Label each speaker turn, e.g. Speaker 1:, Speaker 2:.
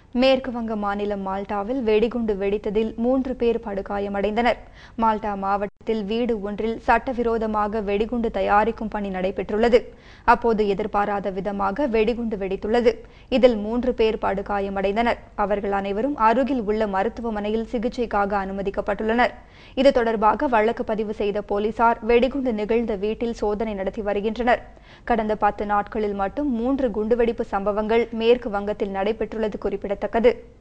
Speaker 1: மேற்கு வங்க மாநிலம் மால்டாவில் வெடிகுண்டு வெடித்ததில் மூன்று பேர் படுகாயமடைந்தனர் மால்டா மாவட்டத்தில் வீடு ஒன்றில் சட்டவிரோதமாக வெடிகுண்டு தயாரிக்கும் பணி நடைபெற்றுள்ளது அப்போது எதிர்பாராத விதமாக வெடிகுண்டு வெடித்துள்ளது இதில் மூன்று பேர் படுகாயமடைந்தனர் அவர்கள் அனைவரும் அருகில் உள்ள மருத்துவமனையில் சிகிச்சைக்காக அனுமதிக்கப்பட்டுள்ளனர் இது தொடர்பாக வழக்கு பதிவு செய்த போலீசார் வெடிகுண்டு நிகழ்ந்த வீட்டில் சோதனை நடத்தி வருகின்றனர் கடந்த பத்து நாட்களில் மட்டும் மூன்று குண்டுவெடிப்பு சம்பவங்கள் மேற்கு வங்கத்தில் நடைபெற்றுள்ளது குறிப்பிடத்தக்கது